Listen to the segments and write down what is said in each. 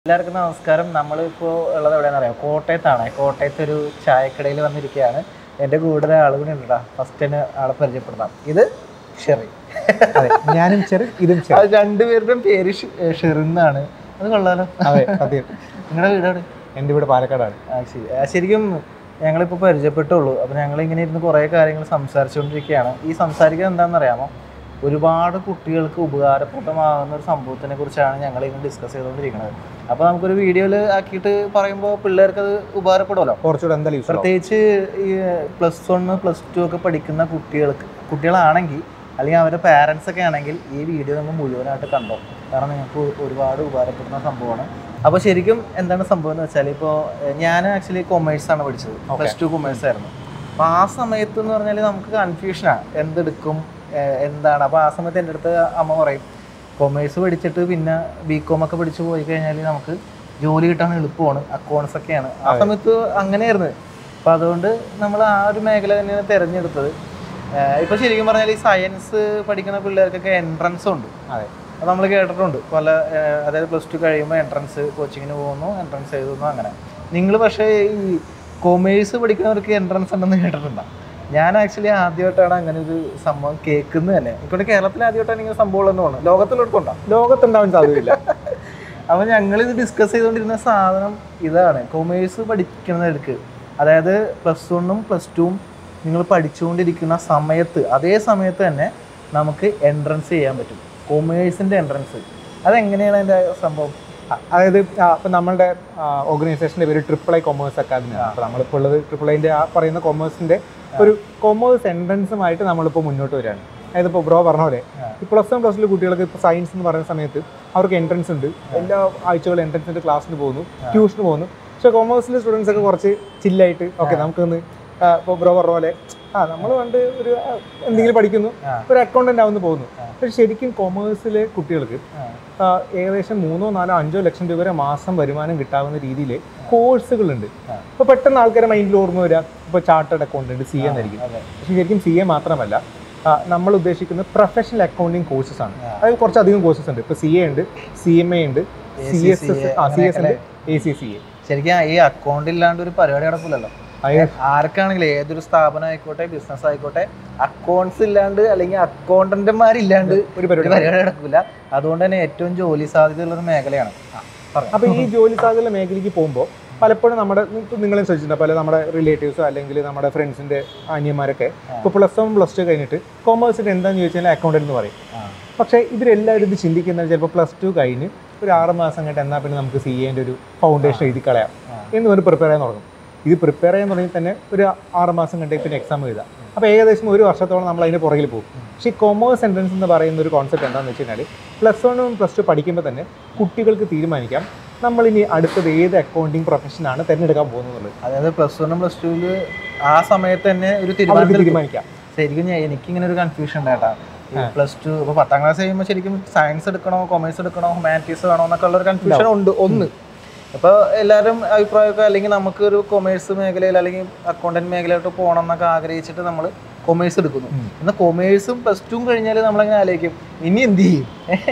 എല്ലാവർക്കും നമസ്കാരം നമ്മളിപ്പോൾ ഉള്ളത് എവിടെയാണെന്ന് അറിയാം കോട്ടയത്താണ് കോട്ടയത്ത് ഒരു ചായക്കടയിൽ വന്നിരിക്കുകയാണ് എൻ്റെ കൂടെ ഒരാൾ കൂടി ഉണ്ട് ഫസ്റ്റ് തന്നെ ആളെ പരിചയപ്പെടുത്താം ഇത് ഷെറി അതെ ഞാനും ചെറു ഇതും ചെറു അത് രണ്ടുപേരുടെയും പേര് ഷെ- ഷെറിൻ എന്നാണ് അത് കൊള്ളാലോ അതെ സത്യം നിങ്ങളുടെ വീട് എവിടെ എൻ്റെ വീട് പാലക്കാടാണ് ആ ശരി ആ, ശരിക്കും ഞങ്ങളിപ്പോൾ പരിചയപ്പെട്ടുള്ളൂ അപ്പോൾ ഞങ്ങൾ ഇങ്ങനെ ഇരുന്ന് കുറേ കാര്യങ്ങൾ സംസാരിച്ചുകൊണ്ടിരിക്കുകയാണ് ഈ സംസാരിക്കുന്നത് എന്താണെന്ന് അറിയാമോ ഒരുപാട് കുട്ടികൾക്ക് ഉപകാരപ്രദമാകുന്ന ഒരു സംഭവത്തിനെ കുറിച്ചാണ് ഞങ്ങൾ ഇങ്ങനെ ഡിസ്കസ് ചെയ്തുകൊണ്ടിരിക്കുന്നത് അപ്പോൾ നമുക്കൊരു വീഡിയോയിൽ ആക്കിയിട്ട് പറയുമ്പോൾ പിള്ളേർക്ക് അത് ഉപകാരപ്പെടുമല്ലോ കുറച്ചുകൂടെ എന്തായാലും യൂസ് പ്രത്യേകിച്ച് ഈ പ്ലസ് വൺ പ്ലസ് ടു ഒക്കെ പഠിക്കുന്ന കുട്ടികൾക്ക് കുട്ടികളാണെങ്കിൽ അല്ലെങ്കിൽ അവരുടെ പാരൻസ് ഒക്കെ ആണെങ്കിൽ ഈ വീഡിയോ നമ്മൾ മുഴുവനായിട്ട് കണ്ടോ കാരണം നിങ്ങൾക്ക് ഒരുപാട് ഉപകാരപ്പെടുന്ന സംഭവമാണ് അപ്പോൾ ശരിക്കും എന്താണ് സംഭവം എന്ന് വെച്ചാൽ ഇപ്പോൾ ഞാൻ ആക്ച്വലി കൊമേഴ്സ് ആണ് പഠിച്ചത് പ്ലസ് ടു കൊമേഴ്സ് ആയിരുന്നു അപ്പോൾ ആ സമയത്ത് എന്ന് പറഞ്ഞാൽ നമുക്ക് കൺഫ്യൂഷനാണ് എന്തെടുക്കും ഏഹ് എന്താണ് അപ്പോൾ ആ സമയത്ത് എൻ്റെ അടുത്ത് അമ്മ പറയും കൊമേഴ്സ് പഠിച്ചിട്ട് പിന്നെ ബി കോം ഒക്കെ പഠിച്ച് പോയി കഴിഞ്ഞാൽ നമുക്ക് ജോലി കിട്ടാൻ എളുപ്പമാണ് അക്കൗണ്ട്സ് ഒക്കെയാണ് ആ സമയത്ത് അങ്ങനെയായിരുന്നു അപ്പോൾ അതുകൊണ്ട് നമ്മൾ ആ ഒരു മേഖല തന്നെയാണ് തിരഞ്ഞെടുത്തത് ഏഹ് ഇപ്പൊ ശരിക്കും പറഞ്ഞാൽ ഈ സയൻസ് പഠിക്കുന്ന പിള്ളേർക്കൊക്കെ എൻട്രൻസ് ഉണ്ട് അതെ അത് നമ്മൾ കേട്ടിട്ടുണ്ട് പല ഏഹ് അതായത് പ്ലസ് ടു കഴിയുമ്പോൾ എൻട്രൻസ് കോച്ചിങ്ങിന് പോകുന്നു എൻട്രൻസ് എഴുതുന്നു അങ്ങനെ നിങ്ങൾ പക്ഷേ ഈ കൊമേഴ്സ് പഠിക്കുന്നവർക്ക് എൻട്രൻസ് ഉണ്ടെന്ന് കേട്ടിട്ടുണ്ടോ ഞാൻ ആക്ച്വലി ആദ്യമായിട്ടാണ് അങ്ങനെ ഒരു സംഭവം കേൾക്കുന്നത് തന്നെ ഇപ്പോൾ കേരളത്തിൽ ആദ്യമായിട്ടാണ് ഇങ്ങനെ സംഭവം ഉള്ളതെന്ന് തോന്നുന്നു ലോകത്തിലെടുത്തുണ്ടോ ലോകത്തുണ്ടാവാൻ സാധ്യതയില്ല അപ്പോൾ ഞങ്ങൾ ഇത് ഡിസ്കസ് ചെയ്തുകൊണ്ടിരുന്ന സാധനം ഇതാണ് കൊമേഴ്സ് പഠിക്കുന്നവർക്ക് അതായത് പ്ലസ് വണ്ണും പ്ലസ് ടുവും നിങ്ങൾ പഠിച്ചുകൊണ്ടിരിക്കുന്ന സമയത്ത് അതേ സമയത്ത് തന്നെ നമുക്ക് എൻട്രൻസ് ചെയ്യാൻ പറ്റും കൊമേഴ്സിൻ്റെ എൻട്രൻസ് അതെങ്ങനെയാണ് അതിൻ്റെ സംഭവം അ- അതായത് ഇപ്പം നമ്മളുടെ ഓർഗനൈസേഷൻ്റെ പേര് ട്രിപ്പിൾ ഐ കൊമേഴ്സ് അക്കാദമി ആണ് അപ്പോൾ നമ്മളിപ്പോൾ ഉള്ളത് ട്രിപ്പിൾ ഐൻ്റെ ആ പറയുന്ന കൊമേഴ്സിൻ്റെ ഒരു കൊമേഴ്സ് എൻട്രൻസുമായിട്ട് നമ്മളിപ്പോൾ മുന്നോട്ട് വരികയാണ് അതായത് ഇപ്പോൾ ബ്രോ പറഞ്ഞ പോലെ ആ. ഈ പ്ലസ് വൺ പ്ലസ് ടു കുട്ടികൾക്ക് ഇപ്പോൾ സയൻസ് എന്ന് പറയുന്ന സമയത്ത് അവർക്ക് എൻട്രൻസ് ഉണ്ട് എല്ലാ ആഴ്ചകളും എൻട്രൻസിൻ്റെ ക്ലാസ്സിന് പോകുന്നു ട്യൂഷന് പോകുന്നു പക്ഷേ കൊമേഴ്സിലെ സ്റ്റുഡൻസ് ഒക്കെ കുറച്ച് ചില്ലായിട്ട് ഓക്കെ നമുക്കൊന്ന് ഇപ്പോൾ ബ്രോ പറഞ്ഞ പോലെ ആ നമ്മൾ പണ്ട് ഒരു ആ, എന്തെങ്കിലും പഠിക്കുന്നു ആ. ഒരു അക്കൗണ്ടൻ്റ് ആവുന്നു പോകുന്നു ആ. പക്ഷേ ശരിക്കും കൊമേഴ്സിലെ കുട്ടികൾക്ക് ആ. ആ, ഏകദേശം മൂന്നോ നാലോ അഞ്ചോ ലക്ഷം രൂപ വരെ മാസം വരുമാനം കിട്ടാവുന്ന രീതിയിൽ കോഴ്സുകളുണ്ട് ആ. ഇപ്പോൾ പെട്ടെന്ന് ആൾക്കാരെ മൈൻഡിൽ ഓർമ്മ വരിക ഇപ്പോൾ ചാർട്ടേഡ് അക്കൗണ്ടന്റ് സി എന്നായിരിക്കും അതെ പക്ഷേ ശരിക്കും സി എ മാത്രമല്ല ആ, നമ്മൾ ഉദ്ദേശിക്കുന്നത് പ്രൊഫഷണൽ അക്കൗണ്ടിങ് കോഴ്സസ് ആണ് ആ. അതായത് കുറച്ചധികം കോഴ്സസ് ഉണ്ട് ഇപ്പോൾ സി എ ഉണ്ട് സി എം എ ഉണ്ട് സി എസ് എസ് ആ സി എസ് ഉണ്ട് എ സി സി എ ശരിക്കും ഈ അക്കൗണ്ട് ഇല്ലാണ്ട് ഒരു പരിപാടി നടക്കില്ലല്ലോ അതായത് ആർക്കാണെങ്കിലും ഏതൊരു സ്ഥാപനം ആയിക്കോട്ടെ ബിസിനസ് ആയിക്കോട്ടെ അക്കൗണ്ട്സ് ഇല്ലാണ്ട് അല്ലെങ്കിൽ അക്കൗണ്ടന്റുമാരില്ലാണ്ട് ഒരു ഒരു പരിപാടി പരിപാടി നടക്കില്ല അതുകൊണ്ട് തന്നെ ഏറ്റവും ജോലി സാധ്യതയുള്ള ഒരു മേഖലയാണ് ആ, പറഞ്ഞോ. അപ്പോൾ ഈ ജോലി സാധ്യതയുള്ള മേഖലയ്ക്ക് പോകുമ്പോൾ പലപ്പോഴും നമ്മുടെ ഇപ്പം നിങ്ങളെ ശ്രദ്ധിച്ചിട്ടുണ്ട് പല നമ്മുടെ റിലേറ്റീവ്സോ അല്ലെങ്കിൽ നമ്മുടെ ഫ്രണ്ട്സിൻ്റെ അനിയന്മാരൊക്കെ ഇപ്പോൾ പ്ലസ് വൺ പ്ലസ് ടു കഴിഞ്ഞിട്ട് കൊമേഴ്സിൻ്റെ എന്താണെന്ന് ചോദിച്ചാൽ അക്കൗണ്ടന്റ് എന്ന് പറയും ആ, പക്ഷേ ഇവരെല്ലാവരും ഇത് ചിന്തിക്കുന്നത് ചിലപ്പോൾ പ്ലസ് ടു കഴിഞ്ഞ് ഒരു ആറ് മാസം കഴിഞ്ഞിട്ട് എന്നാൽ പിന്നെ നമുക്ക് സി എൻ്റെ ഒരു ഫൗണ്ടേഷൻ എഴുതി കളയാം ആ. എന്ന് പറഞ്ഞ് പ്രിപ്പയർ ചെയ്യാൻ തുടങ്ങും ഇത് പ്രിപ്പയർ ചെയ്യാൻ തുടങ്ങി തന്നെ ഒരു ആറ് മാസം കഴിഞ്ഞിട്ട് പിന്നെ എക്സാം എഴുതാം അപ്പോൾ ഏകദേശം ഒരു വർഷത്തോളം നമ്മൾ അതിന് പുറകിൽ പോകും പക്ഷേ ഈ കൊമേഴ്സ് എൻട്രൻസ് എന്ന് പറയുന്ന ഒരു കോൺസെപ്റ്റ് എന്താണെന്ന് വെച്ച് കഴിഞ്ഞാൽ പ്ലസ് വണ്ണും പ്ലസ് ടു പഠിക്കുമ്പോൾ തന്നെ കുട്ടികൾക്ക് തീരുമാനിക്കാം നമ്മളിനി അടുത്തത് ഏത് അക്കൗണ്ടിങ് പ്രൊഫഷനാണ് തിരഞ്ഞെടുക്കാൻ പോകുന്നത് അതായത് പ്ലസ് വണ്ണും പ്ലസ് ടുവില് ആ സമയത്ത് തന്നെ ഒരു അവർക്ക് തീരുമാനത്തിൽ തീരുമാനിക്കാം ശരിക്കും ഞാൻ- എനിക്കിങ്ങനെ ഒരു കൺഫ്യൂഷൻ ഉണ്ടായിട്ടാ പ്ലസ് ടു ഇപ്പോൾ പത്താം ക്ലാസ് കഴിയുമ്പോൾ ശരിക്കും സയൻസ് എടുക്കണോ കൊമേഴ്സ് എടുക്കണോ ഹ്യൂമാനിറ്റീസ് വേണോ എന്നൊക്കെ ഉള്ള ഒരു കൺഫ്യൂഷൻ ഉണ്ട് ഒന്ന് അപ്പോൾ എല്ലാവരും അഭിപ്രായമൊക്കെ അല്ലെങ്കിൽ നമുക്ക് ഒരു കൊമേഴ്സ് മേഖലയിൽ അല്ലെങ്കിൽ അക്കൗണ്ടന്റ് മേഖലയിലോട്ട് പോകണം എന്നൊക്കെ ആഗ്രഹിച്ചിട്ട് നമ്മൾ കൊമേഴ്സ് എടുക്കുന്നു ഉം. എന്നാൽ കൊമേഴ്സും പ്ലസ് ടുവും കഴിഞ്ഞാൽ നമ്മളങ്ങനെ ആലോചിക്കും ഇനി എന്ത് ചെയ്യും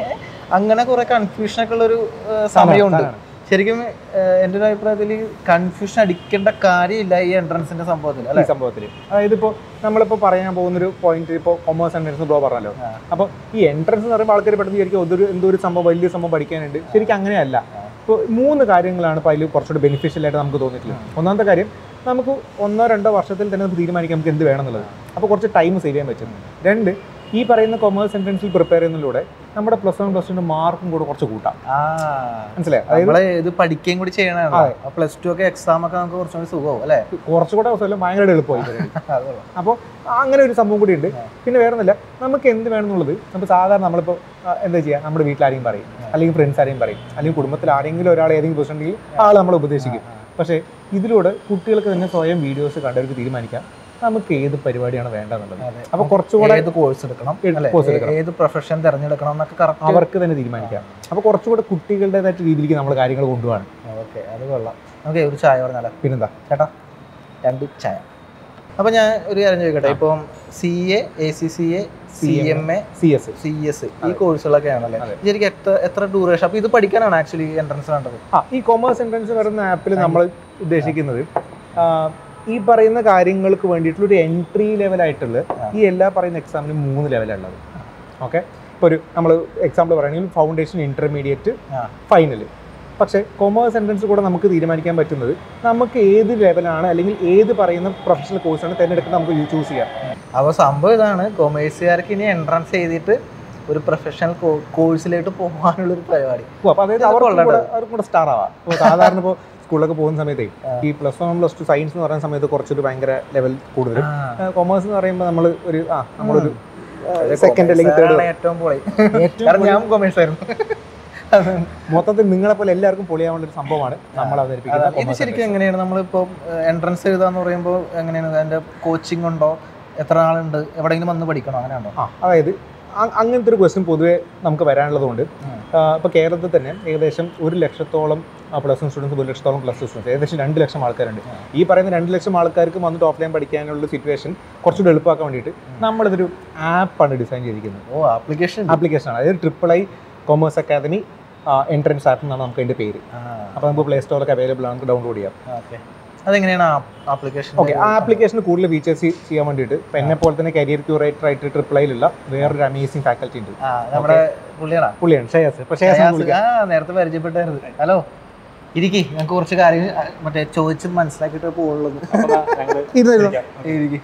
അങ്ങനെ കുറെ കൺഫ്യൂഷനൊക്കെ ഉള്ളൊരു ഏഹ്, സമയമുണ്ട് അതാണ്. ശരിക്കും ഏഹ്, എൻ്റെ ഒരു അഭിപ്രായത്തിൽ കൺഫ്യൂഷൻ അടിക്കേണ്ട കാര്യമില്ല ഈ എൻട്രൻസിന്റെ സംഭവത്തിൽ ഈ അല്ലെ സംഭവത്തിൽ അതായത് ഇപ്പോൾ നമ്മളിപ്പോൾ പറയാൻ പോകുന്നൊരു പോയിന്റ് ഇപ്പോൾ കൊമേഴ്സ് എൻട്രൻസ് ബ്രോ പറഞ്ഞല്ലോ ആ. അപ്പോൾ അപ്പോൾ ഈ എൻട്രൻസ് എന്ന് പറയുമ്പോൾ ആൾക്കാർ പെട്ടെന്ന് വിചാരിക്കും അതൊരു എന്തോ ഒരു സംഭവം വലിയ സംഭവം പഠിക്കാനുണ്ട് ശരിക്കും അങ്ങനെയല്ല ഇപ്പോൾ മൂന്ന് കാര്യങ്ങളാണ് ഇപ്പോൾ അതിൽ കുറച്ചുകൂടി ബെനിഫിഷ്യൽ ആയിട്ട് നമുക്ക് തോന്നിയിട്ടുള്ളത് ഒന്നാമത്തെ കാര്യം നമുക്ക് ഒന്നോ രണ്ടോ വർഷത്തിൽ തന്നെ നമുക്ക് തീരുമാനിക്കാം നമുക്ക് എന്ത് വേണം എന്നുള്ളത് അപ്പോൾ കുറച്ച് ടൈം സേവ് ചെയ്യാൻ പറ്റും രണ്ട് ഈ പറയുന്ന കൊമേഴ്സ് എൻട്രൻസിൽ പ്രിപ്പയർ ചെയ്യുന്നതിലൂടെ നമ്മുടെ പ്ലസ് വൺ പ്ലസ് ടുൻ്റെ മാർക്കും കൂടെ കുറച്ച് കൂട്ടാം ആ മനസ്സിലായി അതായത് നമ്മളെ ഇത് പഠിക്കുകയും കൂടി ചെയ്യണതാണ് അതെ. പ്ലസ് ടു ഒക്കെ എക്സാം ഒക്കെ നമുക്ക് കുറച്ചുകൂടി സുഖമാവും അല്ലേ കുറച്ചുകൂടെ അവസരം ഭയങ്കര എളുപ്പമായി പരിപാടി. അതുകൊള്ളാം. അപ്പോൾ അങ്ങനെ ഒരു സംഭവം കൂടി ഉണ്ട് പിന്നെ വേറെ ഒന്നുമില്ല നമുക്ക് എന്ത് വേണമെന്നുള്ളത് നമുക്ക് സാധാരണ നമ്മളിപ്പോൾ ആ, എന്താ ചെയ്യുക നമ്മുടെ വീട്ടിൽ ആരെയും പറയും അല്ലെങ്കിൽ ഫ്രണ്ട്സ് ആരെയും പറയും അല്ലെങ്കിൽ കുടുംബത്തിൽ ആരെങ്കിലും ഒരാൾ ഏതെങ്കിലും പ്രശ്നം ഉണ്ടെങ്കിൽ ആൾ നമ്മൾ ഉപദേശിക്കും പക്ഷേ ഇതിലൂടെ കുട്ടികൾക്ക് തന്നെ സ്വയം വീഡിയോസ് കണ്ടവർക്ക് തീരുമാനിക്കാം നമുക്ക് ഏത് പരിപാടിയാണ് വേണ്ടതെന്നുള്ളത് അതെ. അപ്പോൾ കുറച്ചുകൂടെ ഏത് കോഴ്സ് എടുക്കണം ഏത് അല്ലേ? course എടുക്കണം. ഏത് പ്രൊഫഷൻ തിരഞ്ഞെടുക്കണം എന്നൊക്കെ കറക്റ്റ് അവർക്ക് തന്നെ തീരുമാനിക്കാം അപ്പോൾ കുറച്ചുകൂടെ കുട്ടികളുടേതായിട്ട് രീതിയിലേക്ക് നമ്മൾ കാര്യങ്ങൾ കൊണ്ടുപോകാണ് ഓക്കെ അത് കൊള്ളാം നമുക്ക് ഒരു ചായ പറഞ്ഞാലോ പിന്നെന്താ ചേട്ടാ രണ്ട് ചായ അപ്പോൾ ഞാൻ ഒരു കാര്യം ചോദിക്കട്ടെ ഇപ്പം C A A C C A C M A C S C S ഈ കോഴ്സുകളൊക്കെ ആണല്ലേ ശരിക്കും എത്ര എത്ര ഡ്യൂറേഷൻ അപ്പൊ ഇത് പഠിക്കാനാണ് ആക്ച്വലി എൻട്രൻസ് വേണ്ടത് ആ ഈ കൊമേഴ്സ് എൻട്രൻസ് പറയുന്ന ആപ്പിൽ നമ്മൾ ഉദ്ദേശിക്കുന്നത് ആ, ഈ പറയുന്ന കാര്യങ്ങൾക്ക് വേണ്ടിയിട്ടുള്ള ഒരു എൻട്രി ലെവലായിട്ടുള്ള ഈ എല്ലാ പറയുന്ന എക്സാമിനും മൂന്ന് ലെവലുള്ളത് ഓക്കെ ഇപ്പോൾ ഒരു നമ്മൾ എക്സാമ്പിൾ പറയുകയാണെങ്കിൽ ഫൗണ്ടേഷൻ ഇന്റർമീഡിയറ്റ് ആ. ഫൈനൽ പക്ഷേ കൊമേഴ്സ് എൻട്രൻസ് കൂടെ നമുക്ക് തീരുമാനിക്കാൻ പറ്റുന്നത് നമുക്ക് ഏത് ലെവലാണ് അല്ലെങ്കിൽ ഏത് പറയുന്ന പ്രൊഫഷണൽ കോഴ്സാണ് തിരഞ്ഞെടുക്കുന്നത് നമുക്ക് ചൂസ് ചെയ്യാം അപ്പൊ സംഭവം ഇതാണ് കൊമേഴ്സുകാർക്ക് ഇനി എൻട്രൻസ് ചെയ്തിട്ട് ഒരു പ്രൊഫഷണൽ കോഴ്സിലേക്ക് പോകാനുള്ള ഒരു പരിപാടി ഓ, അപ്പോൾ അതായത് ഇത് അവർക്കും കൊള്ളണ്ടത്. കൂടെ അവർക്കും കൂടെ സ്റ്റാർ ആവാം ഇപ്പോൾ സാധാരണ ഇപ്പോൾ സ്കൂളിലൊക്കെ പോകുന്ന സമയത്തേ ഈ plus one plus two science എന്ന് പറയുന്ന സമയത്ത് കുറച്ചൊരു ഭയങ്കര ലെവൽ കൂടുതലും കൊമേഴ്സ് എന്ന് പറയുമ്പോൾ നമ്മൾ ഒരു ആ നമ്മളൊരു സെക്കൻഡ് അല്ലെങ്കിൽ Commerce തേർഡ് ആണ് ഏറ്റവും പൊളി കാരണം ഞാൻ കൊമേഴ്സ് ആയിരുന്നു മൊത്തത്തിൽ നിങ്ങളെ പോലെ എല്ലാവർക്കും പൊളിയാവുന്ന ഒരു സംഭവമാണ് നമ്മൾ ഇത് അവതരിപ്പിക്കുന്നത് ശരിക്കും എങ്ങനെയാണ് നമ്മളിപ്പോ എൻട്രൻസ് എഴുതാന്ന് പറയുമ്പോൾ എങ്ങനെയാണ് അതിന്റെ കോച്ചിങ് ഉണ്ടോ എത്ര ആളുണ്ട് എവിടെയെങ്കിലും വന്ന് പഠിക്കണോ അങ്ങനെയാണോ ആ അതായത് അ- അങ്ങനത്തെ ഒരു ക്വസ്റ്റ്യൻ പൊതുവേ നമുക്ക് വരാനുള്ളതുകൊണ്ട് ഉം. ഇപ്പോൾ കേരളത്തിൽ തന്നെ ഏകദേശം ഒരു ലക്ഷത്തോളം പ്ലസ് വൺ സ്റ്റുഡൻസ് ഒരു ലക്ഷത്തോളം പ്ലസ് ടു സ്റ്റുഡൻസ് ഏകദേശം രണ്ട് ലക്ഷം ആൾക്കാരുണ്ട് ഉം. ഈ പറയുന്ന രണ്ട് ലക്ഷം ആൾക്കാർക്ക് വന്നിട്ട് ഓഫ്ലൈൻ പഠിക്കാനുള്ള സിറ്റുവേഷൻ കുറച്ചുകൂടി എളുപ്പമാക്കാൻ വേണ്ടിയിട്ട് നമ്മളിതൊരു ആപ്പാണ് ഡിസൈൻ ചെയ്തിരിക്കുന്നത് ഓ ആപ്ലിക്കേഷൻ ആപ്ലിക്കേഷൻ ആണ് അതായത് triple I commerce academy entrance app എന്നാണ് നമുക്ക് അതിൻ്റെ പേര് അപ്പോൾ നമുക്ക് പ്ലേ സ്റ്റോറിലൊക്കെ അവൈലബിൾ ആണ് നമുക്ക് ഡൗൺലോഡ് ചെയ്യാം ഓക്കെ അതെങ്ങനെയാണ് ആപ്ലിക്കേഷൻ ഓക്കെ ആ ആപ്ലിക്കേഷന് കൂടുതൽ ഫീച്ചേഴ്സ് ചെയ്യാൻ വേണ്ടിയിട്ട് ഇപ്പം എന്നെ പോലെ തന്നെ കരിയർ ക്യൂറേറ്റർ ആയിട്ട് ട്രിപ്പിൾ ഐയിലുള്ള വേറൊരു അമേസിംഗ് ഫാക്കൽറ്റി ഉണ്ട് ആ നമ്മുടെ പുള്ളിയാണോ പുള്ളിയാണ് ഷയാസ് പക്ഷേ ഷയാസ് എന്ന് വിളിക്കാം. ആ നേരത്തെ പരിചയപ്പെട്ടായിരുന്നു ഹലോ ഇരിക്കി ഞങ്ങൾക്ക് കുറച്ച് കാര്യങ്ങൾ ആ, മറ്റേ ചോദിച്ച് മനസ്സിലാക്കിയിട്ട് പോകുള്ളത് ഇരുന്നോ, ഇരുന്നോ. ഇരിക്കി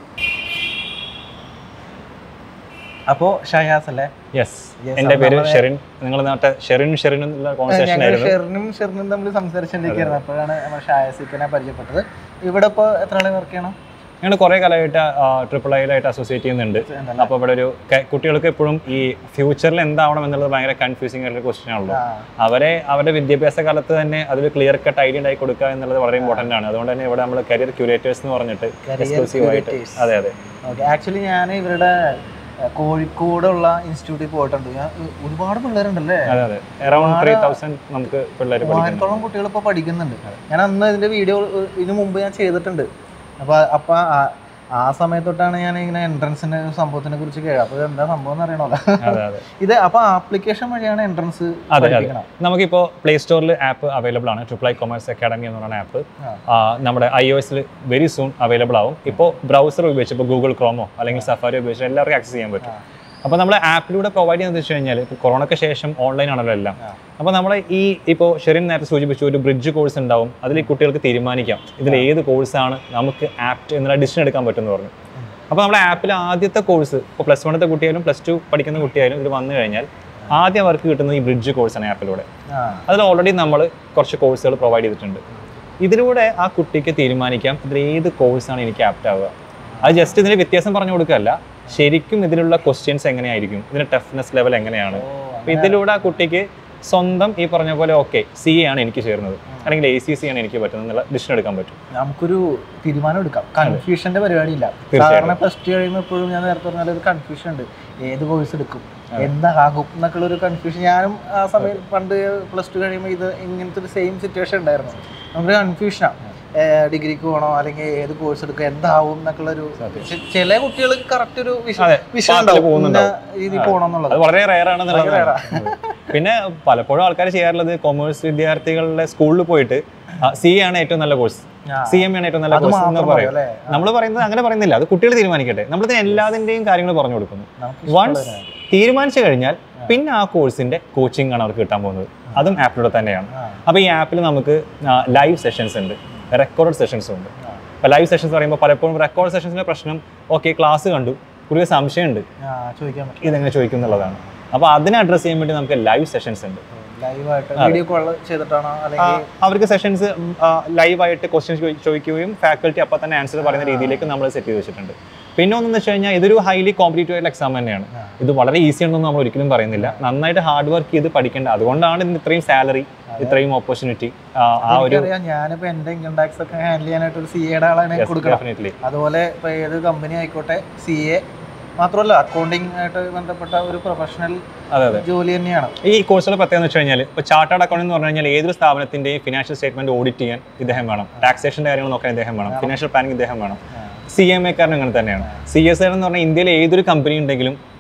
അപ്പോ ഷയാസ് അല്ലേ യെസ് Yes, എന്റെ പേര് നമ്മളെ- ഷെറിൻ നിങ്ങൾ നാട്ടെ ഷെറിൻ ഷെറിൻ എന്നുള്ള കോൺവെർസേഷൻ ഞങ്ങൾ ആയിരുന്നു ഷെറിനും ഷെറിനും തമ്മിൽ സംസാരിച്ചിരിക്കുകയായിരുന്നു അപ്പോഴാണ് നമ്മൾ ഷായസിക്കനെ പരിചയപ്പെട്ടത് ഇവിടെ ഇപ്പോൾ എത്ര ആളെ വർക്ക് ചെയ്യണം ഞങ്ങൾ കുറേ കാലമായിട്ട് ട്രിപ്പിൾ ഐയിലായിട്ട് അസോസിയേറ്റ് ചെയ്യുന്നുണ്ട് അപ്പോൾ ഇവിടെ ഒരു ക- കുട്ടികൾക്ക് എപ്പോഴും ഈ ഫ്യൂച്ചറിൽ എന്താവണം എന്നുള്ളത് ഭയങ്കര കൺഫ്യൂസിങ് ആയിട്ടുള്ള ക്വസ്റ്റ്യൻ ആണല്ലോ ആ, അവരെ അവരുടെ വിദ്യാഭ്യാസ കാലത്ത് തന്നെ അതിൽ ക്ലിയർ കട്ട് ഐഡിയ ഉണ്ടായി കൊടുക്കുക എന്നുള്ളത് വളരെ ഇമ്പോർട്ടൻ്റ് ആണ് അതുകൊണ്ട് തന്നെ ഇവിടെ നമ്മൾ കരിയർ ക്യൂരേറ്റേഴ്സ് എന്ന് പറഞ്ഞിട്ട് Career എക്സ്ക്ലൂസീവ് ആയിട്ട് curators. അതെ അതെ ഓക്കെ ആക്ച്വലി ഞാൻ ഇവരുടെ അഹ്, കോഴിക്കോടുള്ള ഇൻസ്റ്റിറ്റ്യൂട്ടിൽ പോയിട്ടുണ്ട് ഞാൻ ഉ- ഒരുപാട് പിള്ളേരുണ്ടല്ലേ അതെ അതെ അറൌണ്ട് ത്രീ തൗസൻഡ് നമുക്ക് പിള്ളേർ പഠിക്കുന്നു മൂവായിരത്തോളം കുട്ടികൾ ഇപ്പോൾ പഠിക്കുന്നുണ്ട് ഞാൻ അന്ന് ഇതിന്റെ വീഡിയോ ഇതിനു മുമ്പ് ഞാൻ ചെയ്തിട്ടുണ്ട് അപ്പൊ അപ്പൊ ആ- ആ സമയത്ത് തൊട്ടാണ് ഞാൻ ഇങ്ങനെ എൻട്രൻസിന്റെ സംഭവത്തിനെ കുറിച്ച് കേൾക്കുക അപ്പൊ ഇത് എന്താ സംഭവം എന്ന് അറിയണമല്ലോ അതെ അതെ ഇത് അപ്പൊ ആപ്ലിക്കേഷൻ വഴിയാണ് എൻട്രൻസ് അതെ, അതെ. പഠിപ്പിക്കണം നമുക്കിപ്പോൾ പ്ലേ സ്റ്റോറിൽ ആപ്പ് അവൈലബിൾ ആണ് ട്രിപ്പിൾ ഐ കൊമേഴ്സ് അക്കാഡമി എന്ന് പറയുന്ന ആപ്പ് ആ. നമ്മുടെ ഐ ഒ എസിൽ വെരി സൂൺ അവൈലബിൾ ആവും ഇപ്പോൾ ബ്രൗസർ ഉപയോഗിച്ച് ഇപ്പോൾ ഗൂഗിൾ ക്രോമോ അല്ലെങ്കിൽ സഫാരി ഉപയോഗിച്ച് എല്ലാവർക്കും ആക്സസ് ചെയ്യാൻ പറ്റും ആ. അപ്പോൾ നമ്മൾ ആപ്പിലൂടെ പ്രൊവൈഡ് ചെയ്യുന്നത് വെച്ച് കഴിഞ്ഞാൽ ഇപ്പോൾ കൊറോണയ്ക്ക് ശേഷം ഓൺലൈൻ ആണല്ലോ എല്ലാം ആ. അപ്പോൾ നമ്മൾ ഈ ഇപ്പോൾ ഷെറിൻ നേരത്തെ സൂചിപ്പിച്ചു ഒരു ബ്രിഡ്ജ് കോഴ്സ് ഉണ്ടാവും അതിൽ ഈ കുട്ടികൾക്ക് തീരുമാനിക്കാം ഇതിൽ ഏത് കോഴ്സാണ് നമുക്ക് ആപ്റ്റ് എന്നുള്ള ഡിസിഷൻ എടുക്കാൻ പറ്റുമെന്ന് പറഞ്ഞു അപ്പോൾ നമ്മുടെ ആപ്പിൽ ആദ്യത്തെ കോഴ്സ് ഇപ്പോൾ പ്ലസ് വണ്ണത്തെ കുട്ടിയായാലും പ്ലസ് ടു പഠിക്കുന്ന കുട്ടിയായാലും ഇതിൽ വന്നു കഴിഞ്ഞാൽ ആദ്യം അവർക്ക് കിട്ടുന്നത് ഈ ബ്രിഡ്ജ് കോഴ്സാണ് ആപ്പിലൂടെ ആ അതിൽ ഓൾറെഡി നമ്മൾ കുറച്ച് കോഴ്സുകൾ പ്രൊവൈഡ് ചെയ്തിട്ടുണ്ട് ഇതിലൂടെ ആ കുട്ടിക്ക് തീരുമാനിക്കാം ഇതിൽ ഏത് കോഴ്സാണ് എനിക്ക് ആപ്റ്റ് ആവുക അത് ജസ്റ്റ് ഇതിന് വ്യത്യാസം പറഞ്ഞു കൊടുക്കുകയല്ല ശരിക്കും ഇതിലുള്ള ക്വസ്റ്റ്യൻസ് എങ്ങനെയായിരിക്കും ഇതിന്റെ ടഫ്നെസ് ലെവൽ എങ്ങനെയാണ് ഓ, അപ്പോൾ ഇതിലൂടെ ആ കുട്ടിക്ക് സ്വന്തം ഈ പറഞ്ഞ പോലെ ഓക്കെ സി എ ആണ് എനിക്ക് ചേർന്നത് അല്ലെങ്കിൽ എ സി സി ആണ് എനിക്ക് പറ്റുന്നത് എന്നുള്ള ഡിസിഷൻ എടുക്കാൻ പറ്റും നമുക്കൊരു തീരുമാനം എടുക്കാം കൺഫ്യൂഷന്റെ പരിപാടിയില്ല തീർച്ചയായും. സാധാരണ പ്ലസ് ടു കഴിയുമ്പോൾ എപ്പോഴും ഞാൻ നേരത്തെ പറഞ്ഞ ഒരു കൺഫ്യൂഷൻ ഉണ്ട് ഏത് കോഴ്സ് എടുക്കും എന്താകും എന്നൊക്കെയുള്ള ഒരു കൺഫ്യൂഷൻ ഞാനും ആ സമയം പണ്ട് പ്ലസ് ടു കഴിയുമ്പോൾ ഇത് ഇങ്ങനത്തെ ഒരു സെയിം സിറ്റുവേഷൻ ഉണ്ടായിരുന്നു നമുക്ക് കൺഫ്യൂഷനാണ് ഡിഗ്രിക്ക് പോകണോ അല്ലെങ്കിൽ ഏത് കോഴ്സ് എടുക്കും എന്താവും എന്നൊക്കെയുള്ള ഒരു പക്ഷെ ചില കുട്ടികൾക്ക് കറക്റ്റ് ഒരു വിഷ- അതെ, വിഷയം path ല് ഉണ്ടാവും ഇന്ന പോകുന്നുണ്ടാവും. രീതിയിൽ പോകണം എന്നുള്ളത് അത് വളരെ റെയർ ആണെന്നുള്ളത് ഭയങ്കര പിന്നെ പലപ്പോഴും ആൾക്കാർ ചെയ്യാറുള്ളത് കൊമേഴ്സ് വിദ്യാർത്ഥികളുടെ സ്കൂളിൽ പോയിട്ട് സി എ ആണ് ഏറ്റവും നല്ല കോഴ്സ് ആ. സി എം ആണ് ഏറ്റവും നല്ല അത് കോഴ്സ് എന്ന് മാത്രം പറയും മതി അല്ലേ നമ്മൾ പറയുന്നത് അങ്ങനെ പറയുന്നില്ല അത് കുട്ടികൾ തീരുമാനിക്കട്ടെ നമ്മളിതിന് എല്ലാതിന്റെയും കാര്യങ്ങൾ പറഞ്ഞു കൊടുക്കുന്നു നമുക്ക് വൺസ് ഇഷ്ടമുള്ള ഒരു തീരുമാനിച്ചു കഴിഞ്ഞാൽ പിന്നെ ആ കോഴ്സിന്റെ കോച്ചിങ് ആണ് അവർക്ക് കിട്ടാൻ പോകുന്നത് അതും ആപ്പിലൂടെ തന്നെയാണ് ആ. അപ്പോൾ ഈ ആപ്പിൽ നമുക്ക് ലൈവ് സെഷൻസ് ഉണ്ട് റെക്കോർഡ് സെഷൻസും ഉണ്ട് ആ. അപ്പോൾ ലൈവ് സെഷൻസ് പറയുമ്പോൾ പലപ്പോഴും റെക്കോർഡ് സെഷൻസിന്റെ പ്രശ്നം ഓക്കെ ക്ലാസ് കണ്ടു കുറിയ സംശയമുണ്ട് ആ, ചോദിക്കാൻ പറ്റും ഇതെങ്ങനെ ചോദിക്കും എന്നുള്ളതാണ് അപ്പോൾ അതിനെ അഡ്രസ്സ് ചെയ്യാൻ വേണ്ടി നമുക്ക് ലൈവ് സെഷൻസ് ഉണ്ട് ലൈവായിട്ട് വീഡിയോ കോൾ ചെയ്തിട്ടാണോ ആ, അല്ലെങ്കിൽ അവർക്ക് സെഷൻസ് ലൈവായിട്ട് ക്വസ്റ്റ്യൻസ് ചോദിക്കുകയും ഫാക്കൽറ്റി അപ്പോൾ തന്നെ ആൻസർ പറയുന്ന രീതിയിലേക്ക് നമ്മൾ സെറ്റ് ചെയ്ത് വെച്ചിട്ടുണ്ട് പിന്നെ ഒന്നെന്ന് വെച്ച് കഴിഞ്ഞാൽ ഇതൊരു ഹൈലി കോമ്പറ്റീറ്റീവ് ആയിട്ടുള്ള എക്സാം തന്നെയാണ് ആ. ഇത് വളരെ ഈസി ആണെന്ന് നമ്മൾ ഒരിക്കലും പറയുന്നില്ല നന്നായിട്ട് ഹാർഡ് വർക്ക് ചെയ്ത് പഠിക്കേണ്ട അതുകൊണ്ടാണ് ഇതിന് ഇത്രയും സാലറി ഇത്രയും ഓപ്പർച്യൂണിറ്റി ആ ഒരു എനിക്കറിയാം ഞാനിപ്പോ എന്റെ ഇൻകം ടാക്സ് ഒക്കെ ഹാൻഡിൽ ചെയ്യാനായിട്ട് ഒരു സി എയുടെ ആളാണ് എനിക്ക് കൊടുക്കണം ഡെഫിനറ്റ്ലി അതുപോലെ ഇപ്പൊ ഏത് കമ്പനി ആയിക്കോട്ടെ സി എ മാത്രമല്ല അക്കൗണ്ടിങ് ആയിട്ട് ബന്ധപ്പെട്ട ഒരു പ്രൊഫഷണൽ അതെ അതെ ജോലി തന്നെയാണ് ഈ കോഴ്സുകൾ പ്രത്യേകത എന്ന് വെച്ച് കഴിഞ്ഞാൽ ഇപ്പോൾ ചാർട്ടേഡ് അക്കൗണ്ട് എന്ന് പറഞ്ഞു കഴിഞ്ഞാൽ ഏതൊരു സ്ഥാപനത്തിന്റെയും ഫിനാൻഷ്യൽ സ്റ്റേറ്റ്മെന്റ് ഓഡിറ്റ് ചെയ്യാൻ ഇദ്ദേഹം വേണം ടാക്സേഷന്റെ കാര്യങ്ങൾ നോക്കാൻ ഇദ്ദേഹം വേണം ഫിനാൻഷ്യൽ പ്ലാനിങ് ഇദ്ദേഹം വേണം സി എം എക്കാരനും അങ്ങനെ തന്നെയാണ് സി എസ് എന്ന് പറഞ്ഞാൽ ഇന്ത്യയിലെ ഏതൊരു കമ്പനി ഉണ്ടെങ്കിലും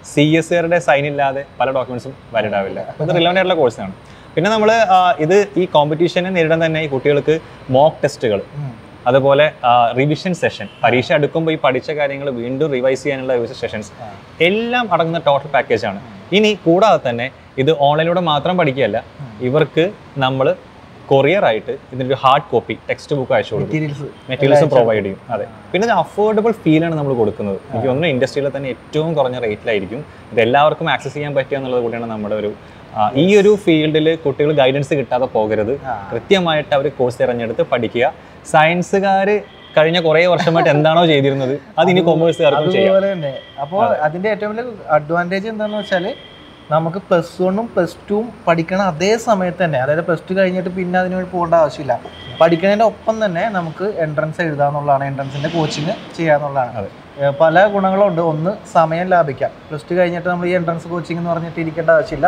സി എസ് കാരുടെ സൈൻ ഇല്ലാതെ പല ഡോക്യുമെന്റ്സും വാലിഡ് ആവില്ല ഇത് റിലവൻ്റ് ആയിട്ടുള്ള കോഴ്സാണ് പിന്നെ നമ്മൾ ഇത് ഈ കോമ്പറ്റീഷനെ നേരിടാൻ തന്നെ ഈ കുട്ടികൾക്ക് മോക്ക് ടെസ്റ്റുകൾ ഉം. അതുപോലെ റിവിഷൻ സെഷൻ പരീക്ഷ അടുക്കുമ്പോൾ ഈ പഠിച്ച കാര്യങ്ങൾ വീണ്ടും റിവൈസ് ചെയ്യാനുള്ള റിവിഷൻ സെഷൻസ് ആ. എല്ലാം അടങ്ങുന്ന ടോട്ടൽ പാക്കേജ് ആണ് ഇനി കൂടാതെ തന്നെ ഇത് ഓൺലൈനിലൂടെ മാത്രം പഠിക്കുകയല്ല ഇവർക്ക് നമ്മൾ കൊറിയർ ആയിട്ട് ഇതിൻ്റെ ഒരു ഹാർഡ് കോപ്പി ടെക്സ്റ്റ് ബുക്ക് അയച്ചു കൊടുക്കും മെറ്റീരിയൽസ് മെറ്റീരിയൽസ് പ്രൊവൈഡ് ചെയ്യും അതെ പിന്നെ ഇത് അഫോർഡബിൾ ഫീലാണ് നമ്മൾ കൊടുക്കുന്നത് എനിക്ക് തോന്നുന്നു ഇൻഡസ്ട്രിയിലെ തന്നെ ഏറ്റവും കുറഞ്ഞ റേറ്റിലായിരിക്കും ഇത് എല്ലാവർക്കും ആക്സസ് ചെയ്യാൻ പറ്റുക എന്നുള്ളത് കൂടിയാണ് നമ്മുടെ ഒരു ആ, ഈ ഒരു ഫീൽഡിൽ കുട്ടികൾ ഗൈഡൻസ് കിട്ടാതെ പോകരുത് ആ. കൃത്യമായിട്ട് അവർ കോഴ്സ് തിരഞ്ഞെടുത്ത് പഠിക്കുക സയൻസുകാർ കഴിഞ്ഞ കുറേ വർഷമായിട്ട് എന്താണോ ചെയ്തിരുന്നത് അത് ഇനി കൊമേഴ്സുകാർക്കും ചെയ്യാം അതുപോലെ തന്നെ അപ്പോൾ അതിന്റെ ഏറ്റവും വലിയ അഡ്വാൻറ്റേജ് എന്താണെന്ന് വെച്ചാൽ നമുക്ക് പ്ലസ് വണ്ണും പ്ലസ് ടുവും പഠിക്കണ അതേ സമയത്ത് തന്നെ അതായത് പ്ലസ് ടു കഴിഞ്ഞിട്ട് പിന്നെ അതിന് വേണ്ടി പോകേണ്ട ആവശ്യമില്ല പഠിക്കുന്നതിൻ്റെ ഒപ്പം തന്നെ നമുക്ക് എൻട്രൻസ് എഴുതാന്നുള്ളതാണ് എൻട്രൻസിന്റെ കോച്ചിങ് ചെയ്യാന്നുള്ളതാണ് അതെ. ഏഹ് പല ഗുണങ്ങളുണ്ട് ഒന്ന് സമയം ലാഭിക്കാം പ്ലസ് ടു കഴിഞ്ഞിട്ട് നമ്മൾ ഈ എൻട്രൻസ് കോച്ചിങ് എന്ന് പറഞ്ഞിട്ട് ഇരിക്കേണ്ട ആവശ്യമില്ല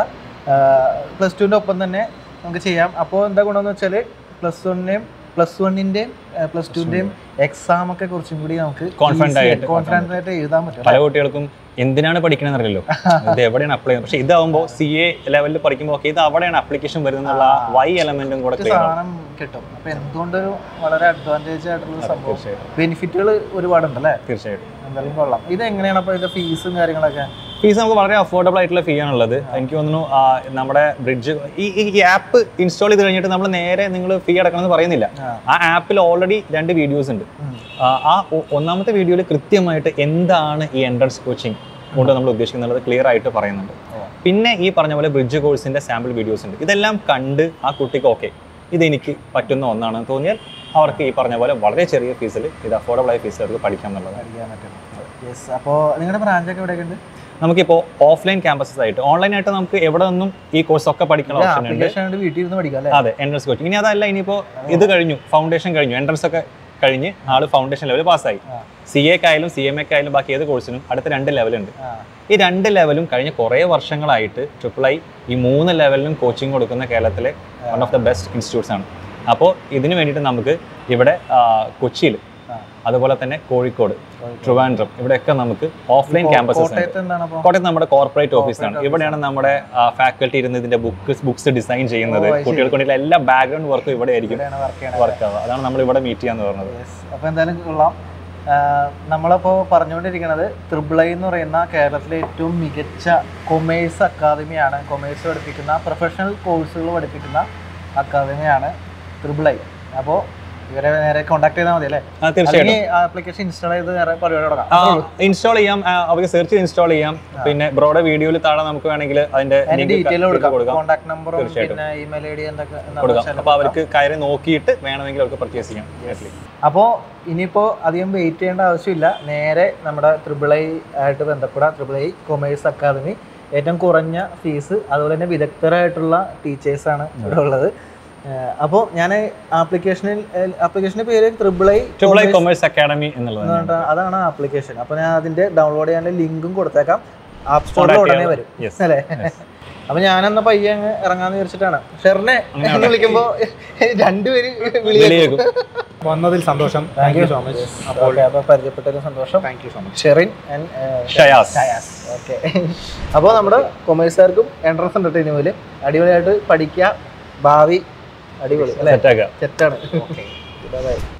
പ്ലസ് ടുവിൻ്റെ ഒപ്പം തന്നെ നമുക്ക് ചെയ്യാം അപ്പോൾ എന്താ ഗുണമെന്ന് വെച്ചാൽ പ്ലസ് വണ്ണിൻ്റെയും പ്ലസ് വണ്ണിൻ്റെയും പ്ലസ് ടുവിൻ്റെയും എക്സാം ഒക്കെ കുറച്ചും കൂടി നമുക്ക് Confident ആയിട്ട് കോൺഫിഡൻ്റ് ആയിട്ട് എഴുതാൻ പറ്റും പല കുട്ടികൾക്കും എന്തിനാണ് പഠിക്കണമെന്ന് അറിയില്ലോ ഇത് എവിടെയാണ് അപ്ലൈ ചെയ്യുന്നത് പക്ഷേ ഇതാവുമ്പോൾ സി എ ലെവലിൽ പഠിക്കുമ്പോൾ ഒക്കെ ഇത് അവിടെയാണ് അപ്ലിക്കേഷൻ വരുന്നുള്ള വൈ എലമെന്റും കൂടെ ഒരു ക്ലിയർ ആവും സാധനം കിട്ടും അപ്പൊ എന്തുകൊണ്ടൊരു വളരെ അഡ്വാൻറ്റേജ് ആയിട്ടുള്ള ഒരു സംഭവം തീർച്ചയായിട്ടും ബെനിഫിറ്റുകൾ ഒരുപാടുണ്ട് അല്ലേ തീർച്ചയായിട്ടും എന്തായാലും കൊള്ളാം ഇത് എങ്ങനെയാണ് അപ്പൊ ഇതിന്റെ ഫീസും കാര്യങ്ങളൊക്കെ ഫീസ് നമുക്ക് വളരെ അഫോർഡബിൾ ആയിട്ടുള്ള ഫീ ആണുള്ളത് എനിക്ക് തോന്നുന്നു ആ, നമ്മുടെ ബ്രിഡ്ജ് ഈ ഈ ആപ്പ് ഇൻസ്റ്റാൾ ചെയ്ത് കഴിഞ്ഞിട്ട് നമ്മൾ നേരെ നിങ്ങൾ ഫീ അടക്കണമെന്ന് പറയുന്നില്ല ആ. ആ ആപ്പിൽ ഓൾറെഡി രണ്ട് വീഡിയോസ് ഉണ്ട് ഉം. ആ, ആ ഒ- ഒന്നാമത്തെ വീഡിയോയിൽ കൃത്യമായിട്ട് എന്താണ് ഈ എൻട്രൻസ് കോച്ചിങ് കൊണ്ട് നമ്മൾ ഉദ്ദേശിക്കുന്നത് ക്ലിയർ ആയിട്ട് പറയുന്നുണ്ട് ഓ. പിന്നെ ഈ പറഞ്ഞ പോലെ ബ്രിഡ്ജ് കോഴ്സിന്റെ സാമ്പിൾ വീഡിയോസ് ഉണ്ട് ഇതെല്ലാം കണ്ട് ആ കുട്ടിക്ക് ഓക്കെ ഇതെനിക്ക് പറ്റുന്ന ഒന്നാണെന്ന് തോന്നിയാൽ അവർക്ക് ഈ പറഞ്ഞ പോലെ വളരെ ചെറിയ ഫീസിൽ ഇത് അഫോർഡബിൾ ആയ ഫീസിൽ അവർക്ക് പഠിക്കാം എന്നുള്ളതാണ് പഠിക്കാൻ പറ്റും യെസ് അപ്പോൾ നിങ്ങളുടെ ബ്രാഞ്ചൊക്കെ എവിടെയൊക്കെ ഉണ്ട് നമുക്കിപ്പോൾ ഓഫ്ലൈൻ ക്യാമ്പസസ് ആയിട്ട് ഓൺലൈൻ ആയിട്ട് നമുക്ക് എവിടെ നിന്നും ഈ കോഴ്സ് ഒക്കെ പഠിക്കുന്ന ഓപ്ഷൻ ഉണ്ട് ആപ്ലിക്കേഷൻ ആയിട്ട് വീട്ടിൽ ഇരുന്ന് പഠിക്കാം അല്ലേ അതെ എൻട്രൻസ് കോച്ചിങ് ഇനി അതല്ല ഇനിയിപ്പോൾ ഇത് കഴിഞ്ഞു ഫൗണ്ടേഷൻ കഴിഞ്ഞു എൻട്രൻസ് ഒക്കെ കഴിഞ്ഞ് ആള് ഫൗണ്ടേഷൻ ലെവൽ പാസ്സായി ആ. സി എക്കായാലും സി എം എക്കായാലും ബാക്കി ഏത് കോഴ്സിനും അടുത്ത രണ്ട് ലെവലുണ്ട് ആ. ഈ രണ്ട് ലെവലും കഴിഞ്ഞ കുറേ വർഷങ്ങളായിട്ട് ട്രിപ്പിൾ ഐ ഈ മൂന്ന് ലെവലിലും കോച്ചിങ് കൊടുക്കുന്ന കേരളത്തിലെ one of the best institutes ആണ് അപ്പോൾ ഇതിന് വേണ്ടിയിട്ട് നമുക്ക് ഇവിടെ കൊച്ചിയിൽ ആ. അതുപോലെ തന്നെ കോഴിക്കോട് ട്രിവാൻഡ്രം ഇവിടെയൊക്കെ നമുക്ക് ഓഫ്ലൈൻ ക്യാമ്പസസ് ഉണ്ട് കോട്ടയത്ത് എന്താണ് അപ്പോൾ കോട്ടയത്ത് നമ്മുടെ കോർപ്പറേറ്റ് ഓഫീസാണ് Corporate ഇവിടെയാണ് നമ്മുടെ ഫാക്കൽറ്റി ഇരുന്ന് ഇതിന്റെ ബുക്ക് ബുക്സ് ഡിസൈൻ ചെയ്യുന്നത് ഓ, അത് ശരി. കുട്ടികൾക്ക് വേണ്ടിയുള്ള എല്ലാ ബാക്ക്ഗ്രൗണ്ട് വർക്കും ഇവിടെ ആയിരിക്കും ഇവിടെയാണ് വർക്ക് ചെയ്യണത് വർക്ക് ആവുക അതാണ് നമ്മൾ ഇവിടെ മീറ്റ് ചെയ്യാന്ന് പറഞ്ഞത് യെസ് അപ്പോൾ എന്തായാലും കൊള്ളാം ആഹ് നമ്മളിപ്പോൾ പറഞ്ഞുകൊണ്ടിരിക്കുന്നത് ത്രിബിൾ ഐ എന്ന് പറയുന്ന കേരളത്തിലെ ഏറ്റവും മികച്ച കൊമേഴ്സ് അക്കാദമിയാണ് കൊമേഴ്സ് പഠിപ്പിക്കുന്ന പ്രൊഫഷണൽ കോഴ്സുകൾ പഠിപ്പിക്കുന്ന അക്കാദമിയാണ് ത്രിബിൾ ഐ അപ്പോൾ ഇവരെ നേരെ കോൺടാക്ട് ചെയ്താൽ മതി അല്ലേ ആ, തീർച്ചയായിട്ടും അല്ലെങ്കിൽ ആപ്ലിക്കേഷൻ ഇൻസ്റ്റാൾ ചെയ്ത് നേരെ പരിപാടി തുടങ്ങാം ഇൻസ്റ്റാൾ ചെയ്യാം ആ, അവർക്ക് സെർച്ച് ചെയ്ത് ഇൻസ്റ്റാൾ ചെയ്യാം പിന്നെ ബ്രോയുടെ വീഡിയോയിൽ താഴെ നമുക്ക് വേണമെങ്കിൽ അതിന്റെ അതിന്റെ link ഡീറ്റെയിൽ ക- കൊടുക്കാം കൊടുക്കാം കോൺടാക്ട് നമ്പറും തീർച്ചയായിട്ടും. പിന്നെ ഇമെയിൽ ഐ ഡി എന്തൊക്കെ എന്താണെന്ന് കൊടുക്കാം വെച്ചാൽ അപ്പൊ അവർക്ക് കയറി നോക്കിയിട്ട് വേണമെങ്കിൽ അവർക്ക് പർച്ചേസ് ചെയ്യാം directly. അപ്പോൾ ഇനിയിപ്പോൾ അധികം വെയിറ്റ് ചെയ്യേണ്ട ആവശ്യമില്ല നേരെ നമ്മുടെ ത്രിബിൾ ഐ ആയിട്ട് ബന്ധപ്പെടാം ത്രിബിൾ ഐ കൊമേഴ്സ് അക്കാദമി ഏറ്റവും കുറഞ്ഞ ഫീസ് അതുപോലെ തന്നെ വിദഗ്ധരായിട്ടുള്ള ടീച്ചേഴ്സാണ് ഇവിടെ ഉള്ളത് അപ്പോൾ ഞാൻ ആപ്ലിക്കേഷനിൽ ആപ്ലിക്കേഷൻ്റെ പേര് triple I triple I commerce academy എന്നുള്ളത് അതാണ് ആപ്ലിക്കേഷൻ അപ്പോൾ ഞാൻ അതിൻ്റെ ഡൗൺലോഡ് ചെയ്യാനുള്ള ലിങ്കും കൊടുത്തേക്കാം ആപ്പ് സ്റ്റോറിൽ Contact ഉടനെ ചെയ്യാം. വരും Yes. അല്ലേ അപ്പൊ ഞാനെന്ന പയ്യെ അങ്ങ് ഇറങ്ങാന്ന് വിചാരിച്ചിട്ടാണ് ഷെറിനെ എന്ന് വിളിക്കുമ്പോ രണ്ടുപേര് വിളിയേക്കും വന്നതിൽ സന്തോഷം താങ്ക് യു സോ മച്ച് അപ്പോൾ അപ്പൊ പരിചയപ്പെട്ടതിൽ സന്തോഷം thank you so much Sherin and Shayas Shayas okay അപ്പോൾ നമ്മുടെ കൊമേഴ്സുകാർക്കും എൻട്രൻസ് ഉണ്ട് ഇനി മുതൽ അടിപൊളിയായിട്ട് പഠിക്കുക ഭാവി അടിപൊളി അല്ലേ സെറ്റാക്കുക സെറ്റാണ് ഓക്കെ ബൈ